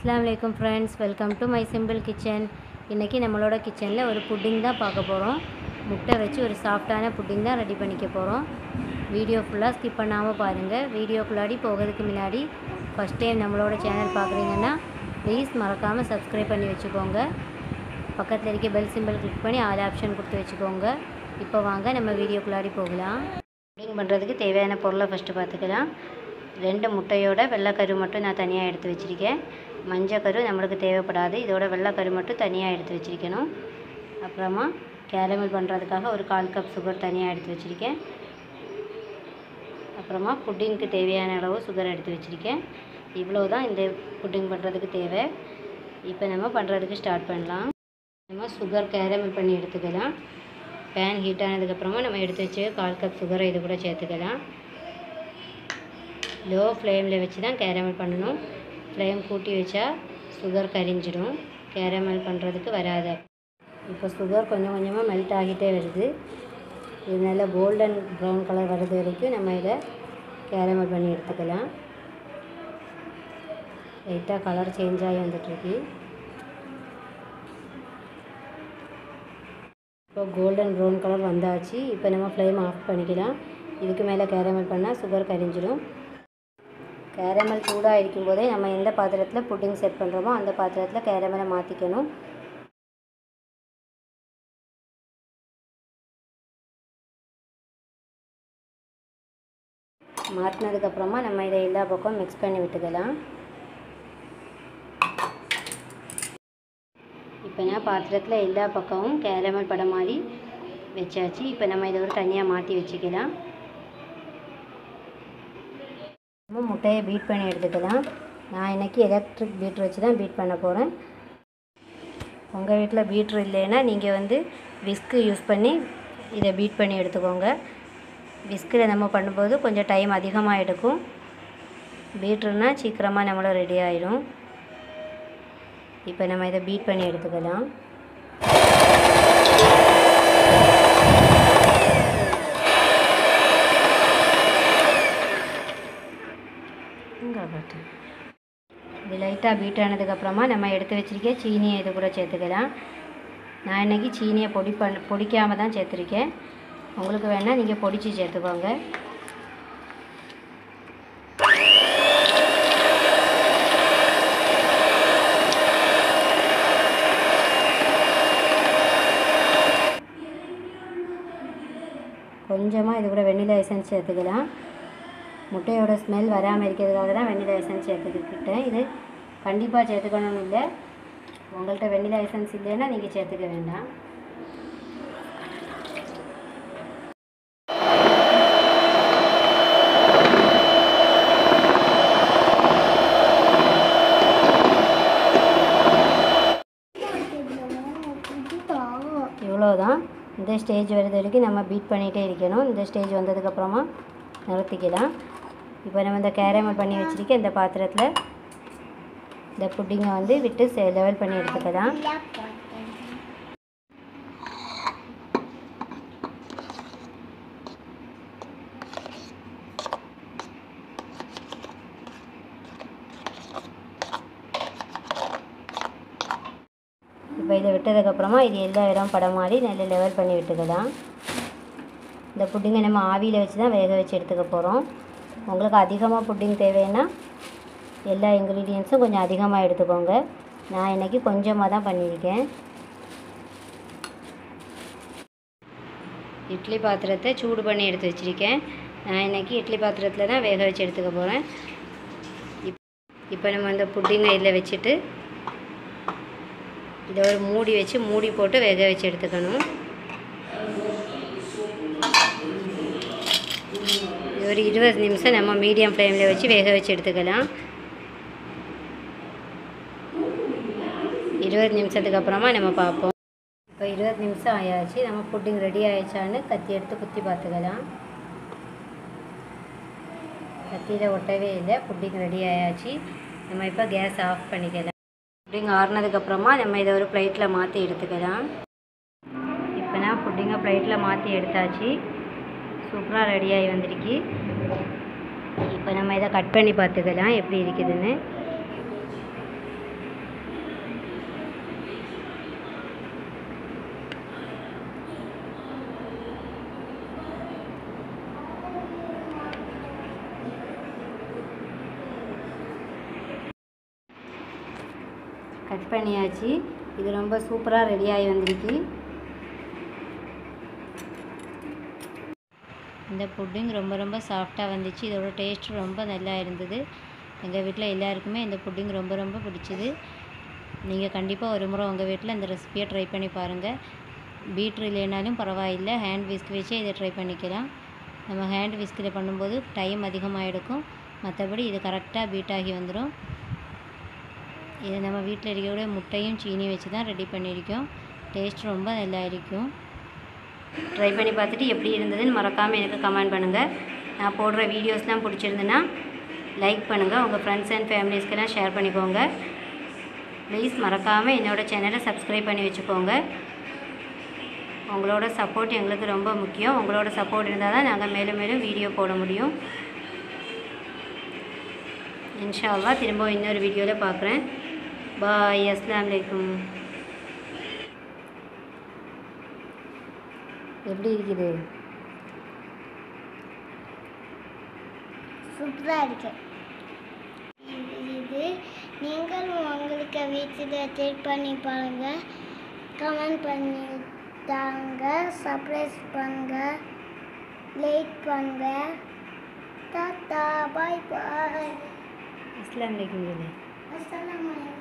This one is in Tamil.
அஸ்ஸலாமு அலைக்கும் friends welcome to my simple kitchen இன்றைக்கி நம்மளோட கிச்சனில் ஒரு புட்டிங் தான் பார்க்க போகிறோம் முட்டை வச்சு ஒரு சாஃப்டான புட்டிங் தான் ரெடி பண்ணிக்க போகிறோம் வீடியோ ஃபுல்லாக ஸ்கிப் பண்ணாமல் பாருங்கள் வீடியோக்குள்ளாடி போகிறதுக்கு முன்னாடி ஃபஸ்ட் டைம் நம்மளோட சேனல் பார்க்குறீங்கன்னா ப்ளீஸ் மறக்காமல் சப்ஸ்கிரைப் பண்ணி வச்சுக்கோங்க பக்கத்தில் இருக்க பெல் சிம்பிள் கிளிக் பண்ணி ஆல் ஆப்ஷன் கொடுத்து வச்சுக்கோங்க இப்போ வாங்க நம்ம வீடியோக்குள்ளாடி போகலாம் புட்டிங் பண்ணுறதுக்கு தேவையான பொருளை ஃபஸ்ட்டு பார்த்துக்கலாம் ரெண்டு முட்டையோட வெள்ளைக்கரு மட்டும் நான் தனியாக எடுத்து வச்சுருக்கேன் மஞ்சள் கரு நம்மளுக்கு தேவைப்படாது இதோட வெள்ளைக்கரு மட்டும் தனியாக எடுத்து வச்சுருக்கணும் அப்புறமா கேரமல் பண்ணுறதுக்காக ஒரு கால் கப் சுகர் தனியாக எடுத்து வச்சுருக்கேன் அப்புறமா புட்டிங்க்கு தேவையான அளவு சுகர் எடுத்து வச்சுருக்கேன் இவ்வளோ தான் இந்த புட்டிங் பண்ணுறதுக்கு தேவை இப்போ நம்ம பண்ணுறதுக்கு ஸ்டார்ட் பண்ணலாம் நம்ம சுகர் கேரமல் பண்ணி எடுத்துக்கலாம் பேன் ஹீட் ஆனதுக்கப்புறமா நம்ம எடுத்து வச்சு கால் கப் சுகரை இது கூட சேர்த்துக்கலாம் லோ ஃப்ளேமில் வச்சு தான் கேரமல் பண்ணணும் ஃப்ளேம் கூட்டி வச்சா சுகர் கரிஞ்சிடும் கேரமல் பண்ணுறதுக்கு வராது இப்போ சுகர் கொஞ்சம் கொஞ்சமாக மெல்ட் ஆகிட்டே வருது இது நல்லா கோல்டன் ப்ரௌன் கலர் வர்றது வரைக்கும் நம்ம இதை கேரமல் பண்ணி எடுத்துக்கலாம் லைட்டாக கலர் சேஞ்ச் ஆகி வந்துட்டுருக்கு இப்போ கோல்டன் ப்ரௌன் கலர் வந்தாச்சு இப்போ நம்ம ஃப்ளேம் ஆஃப் பண்ணிக்கலாம் இதுக்கு மேலே கேரமல் பண்ணால் சுகர் கரிஞ்சிடும் கேரமல் சூடாக இருக்கும்போதே நம்ம எந்த பாத்திரத்தில் புட்டிங் செட் பண்ணுறோமோ அந்த பாத்திரத்தில் கேரமலை மாற்றிக்கணும் மாற்றினதுக்கப்புறமா நம்ம இதை எல்லா பக்கம் மிக்ஸ் பண்ணி விட்டுக்கலாம் இப்போ நான் பாத்திரத்தில் எல்லா பக்கமும் கேரமல் படம் மாதிரி வச்சாச்சு இப்போ நம்ம இதை ஒரு தனியாக மாற்றி வச்சுக்கலாம் நம்ம முட்டையை பீட் பண்ணி எடுத்துக்கலாம் நான் இன்றைக்கி எலக்ட்ரிக் பீட்ரு வச்சு தான் பீட் பண்ண போகிறேன் உங்கள் வீட்டில் பீட்ரு இல்லைன்னா நீங்கள் வந்து விஸ்க்கு யூஸ் பண்ணி இதை பீட் பண்ணி எடுத்துக்கோங்க விஸ்கில் நம்ம பண்ணும்போது கொஞ்சம் டைம் அதிகமாக எடுக்கும் பீட்ருனா சீக்கிரமாக நம்மளும் ரெடி ஆகிடும் இப்போ நம்ம இதை பீட் பண்ணி எடுத்துக்கலாம் இது லைட்டாக பீட் ஆனதுக்கப்புறமா நம்ம எடுத்து வச்சுருக்க சீனியை இது கூட சேர்த்துக்கலாம் நான் இன்றைக்கி சீனியை பொடி பண்ண பொடிக்காமல் தான் சேர்த்துருக்கேன் உங்களுக்கு வேணால் நீங்கள் பொடிச்சு சேர்த்துக்கோங்க கொஞ்சமாக இது கூட வெண்ணிலா எசன்ஸ் சேர்த்துக்கலாம் முட்டையோட ஸ்மெல் வராமல் இருக்கிறதுக்காக தான் வெண்ணிலா எசன்ஸ் சேர்த்துக்கிட்டேன் இது கண்டிப்பாக சேர்த்துக்கணும்னு இல்லை உங்கள்கிட்ட வெண்ணிலா எசன்ஸ் இல்லைன்னா நீங்கள் சேர்த்துக்க வேண்டாம் இவ்வளோதான் இந்த ஸ்டேஜ் வருது வரைக்கும் நம்ம பீட் பண்ணிகிட்டே இருக்கணும் இந்த ஸ்டேஜ் வந்ததுக்கப்புறமா நிறுத்திக்கலாம் இப்போ நம்ம இந்த கேரமல் பண்ணி வச்சுருக்க இந்த பாத்திரத்தில் இந்த புட்டிங்கை வந்து விட்டு லெவல் பண்ணி எடுத்துக்கலாம் இப்போ இதை விட்டதுக்கப்புறமா இது எல்லா இடம் படம் மாதிரி நல்ல லெவல் பண்ணி விட்டுக்கலாம் இந்த புட்டிங்கை நம்ம ஆவியில் வச்சு தான் வேக வச்சு எடுத்துக்க போகிறோம் உங்களுக்கு அதிகமாக புட்டிங் தேவைன்னா எல்லா இன்க்ரீடியன்ஸும் கொஞ்சம் அதிகமாக எடுத்துக்கோங்க நான் இன்றைக்கி கொஞ்சமாக தான் பண்ணியிருக்கேன் இட்லி பாத்திரத்தை சூடு பண்ணி எடுத்து வச்சுருக்கேன் நான் இன்றைக்கி இட்லி பாத்திரத்தில் தான் வேக வச்சு எடுத்துக்க போகிறேன் இப் இப்போ நம்ம அந்த புட்டிங்கை இதில் வச்சுட்டு இதை ஒரு மூடி வச்சு மூடி போட்டு வேக வச்சு எடுத்துக்கணும் இது ஒரு இருபது நிமிஷம் நம்ம மீடியம் ஃப்ளேமில் வச்சு வேக வச்சு எடுத்துக்கலாம் இருபது நிமிஷத்துக்கு அப்புறமா நம்ம பார்ப்போம் இப்போ இருபது நிமிஷம் ஆயாச்சு நம்ம புட்டிங் ரெடி ஆயிடுச்சான்னு கத்தி எடுத்து குத்தி பார்த்துக்கலாம் கத்தியில் ஒட்டவே இல்லை புட்டிங் ரெடி ஆயாச்சு நம்ம இப்போ கேஸ் ஆஃப் பண்ணிக்கலாம் புட்டிங் ஆறுனதுக்கப்புறமா நம்ம இதை ஒரு பிளேட்டில் மாற்றி எடுத்துக்கலாம் இப்போ நான் புட்டிங்கை பிளேட்டில் மாற்றி எடுத்தாச்சு சூப்பராக ரெடியாகி வந்திருக்கு இப்போ நம்ம இதை கட் பண்ணி பார்த்துக்கலாம் எப்படி இருக்குதுன்னு கட் பண்ணியாச்சு இது ரொம்ப சூப்பராக ரெடியாகி வந்திருக்கு இந்த புட்டிங் ரொம்ப ரொம்ப சாஃப்டாக வந்துச்சு இதோட டேஸ்ட் ரொம்ப நல்லா இருந்தது எங்கள் வீட்டில் எல்லாருக்குமே இந்த புட்டிங் ரொம்ப ரொம்ப பிடிச்சிது நீங்கள் கண்டிப்பாக ஒரு முறை உங்கள் வீட்டில் இந்த ரெசிபியை ட்ரை பண்ணி பாருங்கள் பீட்ரு இல்லைனாலும் பரவாயில்லை ஹேண்ட் விஸ்க் வச்சே இதை ட்ரை பண்ணிக்கலாம் நம்ம ஹேண்ட் விஸ்கில் பண்ணும்போது டைம் அதிகமாக எடுக்கும் மற்றபடி இது கரெக்டாக பீட் ஆகி வந்துடும் இது நம்ம வீட்டில் இருக்கக்கூடிய முட்டையும் சீனியும் வச்சு தான் ரெடி பண்ணியிருக்கோம் டேஸ்ட் ரொம்ப நல்லா இருக்கும் ட்ரை பண்ணி பார்த்துட்டு எப்படி இருந்ததுன்னு மறக்காமல் எனக்கு கமெண்ட் பண்ணுங்கள் நான் போடுற வீடியோஸ்லாம் பிடிச்சிருந்துன்னா லைக் பண்ணுங்கள் உங்கள் ஃப்ரெண்ட்ஸ் அண்ட் ஃபேமிலிஸ்க்கெல்லாம் ஷேர் பண்ணிக்கோங்க ப்ளீஸ் மறக்காமல் என்னோடய சேனலை சப்ஸ்கிரைப் பண்ணி வச்சுக்கோங்க உங்களோட சப்போர்ட் எங்களுக்கு ரொம்ப முக்கியம் உங்களோட சப்போர்ட் இருந்தால் தான் நாங்கள் மேலும் மேலும் வீடியோ போட முடியும் இன்ஷா அல்லாஹ் திரும்ப இன்னொரு வீடியோவில் பார்க்குறேன் பாய் அஸ்ஸலாமு அலைக்கும் எப்படி இருக்குது சூப்பராக இருக்கு இது இது நீங்களும் உங்களுக்கு வீட்டில் ட்ரை பண்ணி பாருங்க கமெண்ட் பண்ணி தாங்க சர்ப்ரைஸ் பண்ணுங்க லைக் பண்ணுங்க டாட்டா பாய் பாய் அஸ்லாம் வலைக்கும் அஸ்ஸலாமு அலைக்கும்